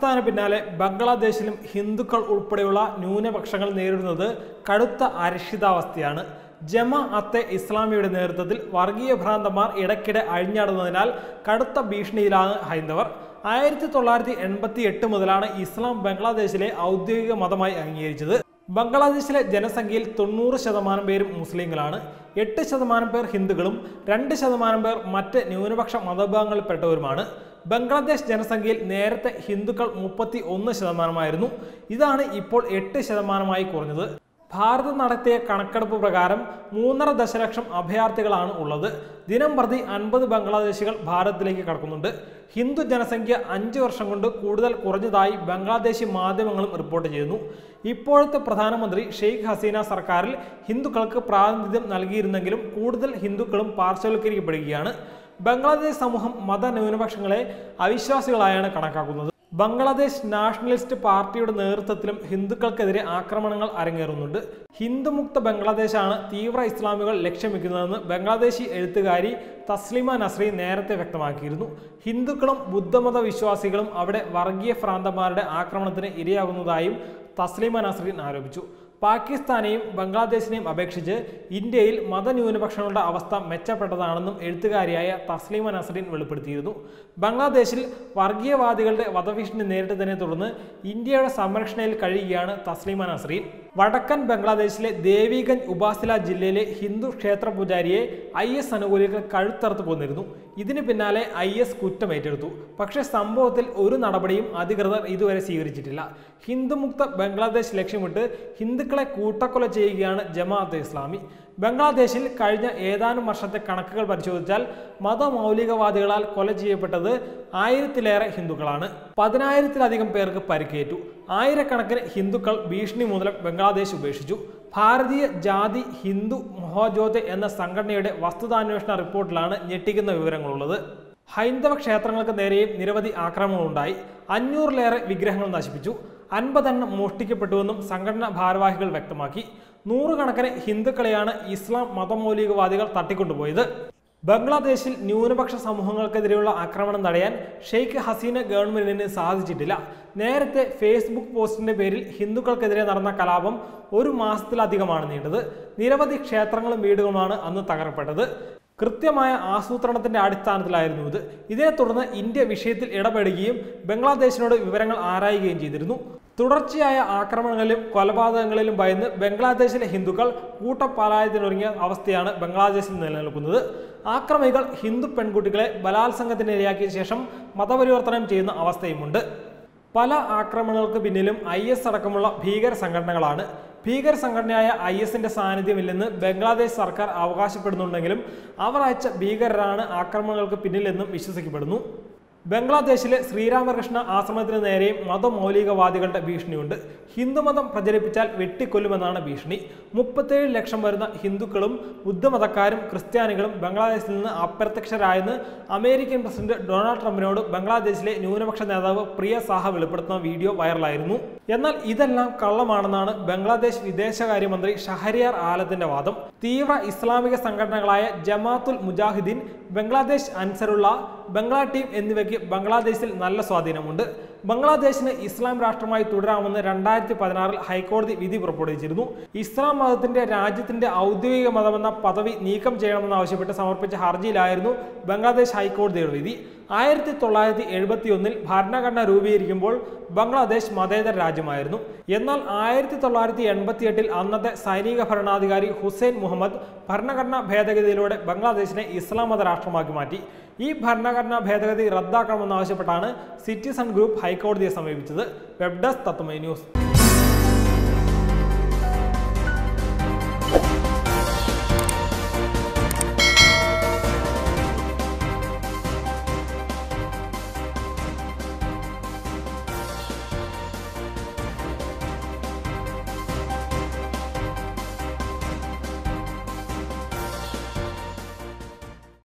പാകിസ്ഥാന് പിന്നാലെ ബംഗ്ലാദേശിലും ഹിന്ദുക്കൾ ഉൾപ്പെടെയുള്ള ന്യൂനപക്ഷങ്ങൾ നേരിടുന്നത് കടുത്ത അരക്ഷിതാവസ്ഥയാണ് ജമ അത്തെ ഇസ്ലാമിയുടെ നേതൃത്വത്തിൽ വർഗീയ ഭ്രാന്തന്മാർ ഇടയ്ക്കിടെ അഴിഞ്ഞാടുന്നതിനാൽ കടുത്ത ഭീഷണിയിലാണ് ഹൈന്ദവർ ആയിരത്തി തൊള്ളായിരത്തി എൺപത്തി എട്ട് മുതലാണ് ഇസ്ലാം ബംഗ്ലാദേശിലെ ഔദ്യോഗിക മതമായി അംഗീകരിച്ചത് ബംഗ്ലാദേശിലെ ജനസംഖ്യയിൽ തൊണ്ണൂറ് ശതമാനം പേരും മുസ്ലിങ്ങളാണ് എട്ട് ശതമാനം പേർ ഹിന്ദുക്കളും രണ്ട് ശതമാനം പേർ മറ്റ് ന്യൂനപക്ഷ മതവിഭാഗങ്ങളിൽപ്പെട്ടവരുമാണ് ബംഗ്ലാദേശ് ജനസംഖ്യയിൽ നേരത്തെ ഹിന്ദുക്കൾ മുപ്പത്തി ഒന്ന് ശതമാനമായിരുന്നു ഇതാണ് ഇപ്പോൾ എട്ട് ശതമാനമായി കുറഞ്ഞത് ഭാരതം നടത്തിയ കണക്കെടുപ്പ് പ്രകാരം മൂന്നര ദശലക്ഷം അഭയാർത്ഥികളാണ് ഉള്ളത് ദിനം പ്രതി അൻപത് ബംഗ്ലാദേശികൾ ഭാരതത്തിലേക്ക് കടക്കുന്നുണ്ട് ഹിന്ദു ജനസംഖ്യ അഞ്ച് വർഷം കൊണ്ട് കൂടുതൽ കുറഞ്ഞതായി ബംഗ്ലാദേശി മാധ്യമങ്ങളും റിപ്പോർട്ട് ചെയ്യുന്നു ഇപ്പോഴത്തെ പ്രധാനമന്ത്രി ഷെയ്ഖ് ഹസീന സർക്കാരിൽ ഹിന്ദുക്കൾക്ക് പ്രാതിനിധ്യം നൽകിയിരുന്നെങ്കിലും കൂടുതൽ ഹിന്ദുക്കളും പാർശ്വവൽക്കരിക്കപ്പെടുകയാണ് ബംഗ്ലാദേശ് സമൂഹം മതന്യൂനപക്ഷങ്ങളെ അവിശ്വാസികളായാണ് കണക്കാക്കുന്നത് ബംഗ്ലാദേശ് നാഷണലിസ്റ്റ് പാർട്ടിയുടെ നേതൃത്വത്തിലും ഹിന്ദുക്കൾക്കെതിരെ ആക്രമണങ്ങൾ അരങ്ങേറുന്നുണ്ട് ഹിന്ദുമുക്ത ബംഗ്ലാദേശാണ് തീവ്ര ഇസ്ലാമികൾ ലക്ഷ്യം വെക്കുന്നതെന്ന് ബംഗ്ലാദേശി എഴുത്തുകാരി തസ്ലിമ നസ്രീൻ നേരത്തെ വ്യക്തമാക്കിയിരുന്നു ഹിന്ദുക്കളും ബുദ്ധമത വിശ്വാസികളും അവിടെ വർഗീയ ഭ്രാന്തന്മാരുടെ ആക്രമണത്തിന് ഇരയാകുന്നതായും തസ്ലിമ നസ്രീൻ ആരോപിച്ചു പാകിസ്ഥാനെയും ബംഗ്ലാദേശിനെയും അപേക്ഷിച്ച് ഇന്ത്യയിൽ മതന്യൂനപക്ഷങ്ങളുടെ അവസ്ഥ മെച്ചപ്പെട്ടതാണെന്നും എഴുത്തുകാരിയായ തസ്ലീമ നസറിൻ വെളിപ്പെടുത്തിയിരുന്നു ബംഗ്ലാദേശിൽ വർഗീയവാദികളുടെ വധഭീഷണി നേരിട്ടതിനെ തുടർന്ന് ഇന്ത്യയുടെ സംരക്ഷണയിൽ കഴിയുകയാണ് തസ്ലീമ നസറീൻ വടക്കൻ ബംഗ്ലാദേശിലെ ദേവിഗഞ്ച് ഉപാസില ജില്ലയിലെ ഹിന്ദു ക്ഷേത്ര പൂജാരിയെ ഐ എസ് അനുകൂലികൾ കഴുത്തറുത്ത് കൊന്നിരുന്നു ഇതിന് പിന്നാലെ ഐ എസ് കുറ്റമേറ്റെടുത്തു പക്ഷേ സംഭവത്തിൽ ഒരു നടപടിയും അധികൃതർ ഇതുവരെ സ്വീകരിച്ചിട്ടില്ല ഹിന്ദുമുക്ത ബംഗ്ലാദേശ് ലക്ഷ്യമിട്ട് ഹിന്ദുക്കളെ കൂട്ടക്കൊല ചെയ്യുകയാണ് ജമാഅത്തെ ഇസ്ലാമി ബംഗ്ലാദേശിൽ കഴിഞ്ഞ ഏതാനും വർഷത്തെ കണക്കുകൾ പരിശോധിച്ചാൽ മതമൗലികവാദികളാൽ കൊല ചെയ്യപ്പെട്ടത് ആയിരത്തിലേറെ ഹിന്ദുക്കളാണ് പതിനായിരത്തിലധികം പേർക്ക് പരിക്കേറ്റു ആയിരക്കണക്കിന് ഹിന്ദുക്കൾ ഭീഷണി മൂലം ബംഗ്ലാദേശ് ഉപേക്ഷിച്ചു ഭാരതീയ ജാതി ഹിന്ദു മഹോജോതെ എന്ന സംഘടനയുടെ വസ്തുതാന്വേഷണ റിപ്പോർട്ടിലാണ് ഞെട്ടിക്കുന്ന വിവരങ്ങളുള്ളത് ഹൈന്ദവ ക്ഷേത്രങ്ങൾക്ക് നേരെയും നിരവധി ആക്രമണങ്ങളുണ്ടായി അഞ്ഞൂറിലേറെ വിഗ്രഹങ്ങൾ നശിപ്പിച്ചു അൻപതെണ്ണം മോഷ്ടിക്കപ്പെട്ടുവെന്നും സംഘടനാ ഭാരവാഹികൾ വ്യക്തമാക്കി നൂറുകണക്കിന് ഹിന്ദുക്കളെയാണ് ഇസ്ലാം മതമൗലികവാദികൾ തട്ടിക്കൊണ്ടുപോയത് ബംഗ്ലാദേശിൽ ന്യൂനപക്ഷ സമൂഹങ്ങൾക്കെതിരെയുള്ള ആക്രമണം തടയാൻ ഷെയ്ഖ് ഹസീന ഗവൺമെന്റിന് സാധിച്ചിട്ടില്ല നേരത്തെ ഫേസ്ബുക്ക് പോസ്റ്റിന്റെ പേരിൽ ഹിന്ദുക്കൾക്കെതിരെ നടന്ന കലാപം ഒരു മാസത്തിലധികമാണ് നീണ്ടത് നിരവധി ക്ഷേത്രങ്ങളും വീടുകളുമാണ് അന്ന് തകർപ്പെട്ടത് കൃത്യമായ ആസൂത്രണത്തിന്റെ അടിസ്ഥാനത്തിലായിരുന്നു ഇത് ഇതിനെ തുടർന്ന് ഇന്ത്യ വിഷയത്തിൽ ഇടപെടുകയും ബംഗ്ലാദേശിനോട് വിവരങ്ങൾ ആരായുകയും ചെയ്തിരുന്നു തുടർച്ചയായ ആക്രമണങ്ങളിലും കൊലപാതകങ്ങളിലും ഭയന്ന് ബംഗ്ലാദേശിലെ ഹിന്ദുക്കൾ കൂട്ടപ്പലായത്തിനൊരുങ്ങിയ അവസ്ഥയാണ് ബംഗ്ലാദേശിൽ നിലനിൽക്കുന്നത് ആക്രമികൾ ഹിന്ദു പെൺകുട്ടികളെ ബലാത്സംഗത്തിനിരയാക്കിയ ശേഷം മതപരിവർത്തനം ചെയ്യുന്ന അവസ്ഥയുമുണ്ട് പല ആക്രമണങ്ങൾക്ക് പിന്നിലും ഐ എസ് അടക്കമുള്ള ഭീകര സംഘടനകളാണ് ഭീകര സംഘടനയായ ഐ എസിന്റെ സാന്നിധ്യമില്ലെന്ന് ബംഗ്ലാദേശ് സർക്കാർ അവകാശപ്പെടുന്നുണ്ടെങ്കിലും അവർ അയച്ച ഭീകരരാണ് ആക്രമണങ്ങൾക്ക് പിന്നിലെന്നും വിശ്വസിക്കപ്പെടുന്നു ബംഗ്ലാദേശിലെ ശ്രീരാമകൃഷ്ണ ആശ്രമത്തിന് നേരെയും മതമൗലികവാദികളുടെ ഭീഷണിയുണ്ട് ഹിന്ദുമതം പ്രചരിപ്പിച്ചാൽ വെട്ടിക്കൊല്ലുമെന്നാണ് ഭീഷണി മുപ്പത്തേഴ് ലക്ഷം വരുന്ന ഹിന്ദുക്കളും ബുദ്ധമതക്കാരും ക്രിസ്ത്യാനികളും ബംഗ്ലാദേശിൽ നിന്ന് അപ്രത്യക്ഷരായെന്ന് അമേരിക്കൻ പ്രസിഡന്റ് ഡൊണാൾഡ് ട്രംപിനോട് ബംഗ്ലാദേശിലെ ന്യൂനപക്ഷ നേതാവ് പ്രിയ സാഹ വെളിപ്പെടുത്തുന്ന വീഡിയോ വൈറലായിരുന്നു എന്നാൽ ഇതെല്ലാം കള്ളമാണെന്നാണ് ബംഗ്ലാദേശ് വിദേശകാര്യമന്ത്രി ഷഹരിയാർ ആലത്തിന്റെ വാദം തീവ്ര ഇസ്ലാമിക സംഘടനകളായ ജമാത്തുൽ മുജാഹിദ്ദീൻ ബംഗ്ലാദേശ് അൻസറുള്ള ബംഗ്ലാ ടീം എന്നിവയ്ക്ക് ബംഗ്ലാദേശിൽ നല്ല സ്വാധീനമുണ്ട് ബംഗ്ലാദേശിന് ഇസ്ലാം രാഷ്ട്രമായി തുടരാമെന്ന് രണ്ടായിരത്തി പതിനാറിൽ ഹൈക്കോടതി വിധി പുറപ്പെടുവിച്ചിരുന്നു ഇസ്ലാം മതത്തിന്റെ രാജ്യത്തിന്റെ ഔദ്യോഗിക മതമെന്ന പദവി നീക്കം ചെയ്യണമെന്നാവശ്യപ്പെട്ട് സമർപ്പിച്ച ഹർജിയിലായിരുന്നു ബംഗ്ലാദേശ് ഹൈക്കോടതിയുടെ വിധി ആയിരത്തി തൊള്ളായിരത്തി എഴുപത്തി ഒന്നിൽ ഭരണഘടന രൂപീകരിക്കുമ്പോൾ ബംഗ്ലാദേശ് മതേതര രാജ്യമായിരുന്നു എന്നാൽ ആയിരത്തി തൊള്ളായിരത്തി എൺപത്തി എട്ടിൽ അന്നത്തെ സൈനിക ഭരണാധികാരി ഹുസൈൻ മുഹമ്മദ് ഭരണഘടനാ ഭേദഗതിയിലൂടെ ബംഗ്ലാദേശിനെ ഇസ്ലാം മത രാഷ്ട്രമാക്കി മാറ്റി ഈ ഭരണഘടനാ ഭേദഗതി റദ്ദാക്കണമെന്നാവശ്യപ്പെട്ടാണ് സിറ്റിസൺ ഗ്രൂപ്പ് ഹൈക്കോടതിയെ സമീപിച്ചത് വെബ് ഡെസ്ക് തത്വമൈ ന്യൂസ്